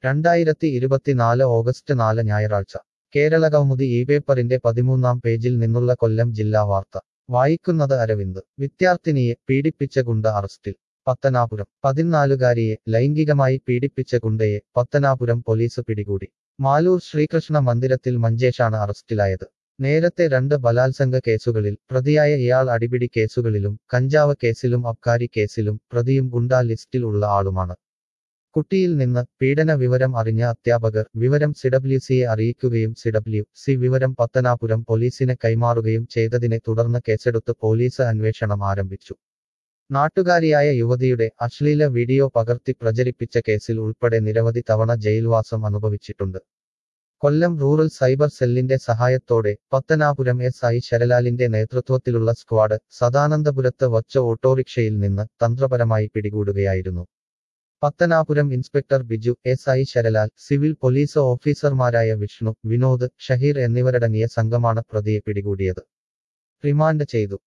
രണ്ടായിരത്തി ഇരുപത്തിനാല് ഓഗസ്റ്റ് നാല് ഞായറാഴ്ച കേരള കൗമുദി ഈ പേപ്പറിന്റെ പതിമൂന്നാം പേജിൽ നിന്നുള്ള കൊല്ലം ജില്ലാ വാർത്ത വായിക്കുന്നത് അരവിന്ദ് വിദ്യാർത്ഥിനിയെ പീഡിപ്പിച്ച ഗുണ്ട അറസ്റ്റിൽ പത്തനാപുരം പതിനാലുകാരിയെ ലൈംഗികമായി പീഡിപ്പിച്ച ഗുണ്ടയെ പത്തനാപുരം പോലീസ് പിടികൂടി മാലൂർ ശ്രീകൃഷ്ണ മന്ദിരത്തിൽ മഞ്ചേഷാണ് അറസ്റ്റിലായത് നേരത്തെ രണ്ട് ബലാത്സംഗ കേസുകളിൽ പ്രതിയായ ഇയാൾ അടിപിടി കേസുകളിലും കഞ്ചാവ് കേസിലും അബ്കാരി കേസിലും പ്രതിയും ഗുണ്ടാ ലിസ്റ്റിൽ ഉള്ള ആളുമാണ് കുട്ടിയിൽ നിന്ന് പീഡന വിവരം അറിഞ്ഞ അധ്യാപകർ വിവരം സിഡബ്ല്യു സിയെ അറിയിക്കുകയും സിഡബ്ല്യു സി വിവരം പത്തനാപുരം പോലീസിനെ കൈമാറുകയും ചെയ്തതിനെ തുടർന്ന് കേസെടുത്ത് പോലീസ് അന്വേഷണം ആരംഭിച്ചു നാട്ടുകാരിയായ യുവതിയുടെ അശ്ലീല വീഡിയോ പകർത്തി പ്രചരിപ്പിച്ച കേസിൽ ഉൾപ്പെടെ നിരവധി തവണ ജയിൽവാസം അനുഭവിച്ചിട്ടുണ്ട് കൊല്ലം റൂറൽ സൈബർ സെല്ലിന്റെ സഹായത്തോടെ പത്തനാപുരം എസ് ഐ ശരലാലിന്റെ നേതൃത്വത്തിലുള്ള സ്ക്വാഡ് സദാനന്ദപുരത്ത് വച്ച ഓട്ടോറിക്ഷയിൽ നിന്ന് തന്ത്രപരമായി പിടികൂടുകയായിരുന്നു Pathanapuram inspector Biju S I Saralal civil police ഓഫീസർമാരായ വിഷ്ണു വിനോദ് ഷഹീർ എന്നിവരടങ്ങിയ സംഘമാണ് പ്രതിയെ പിടികൂടിയത് റിമാൻഡ് ചെയ്തു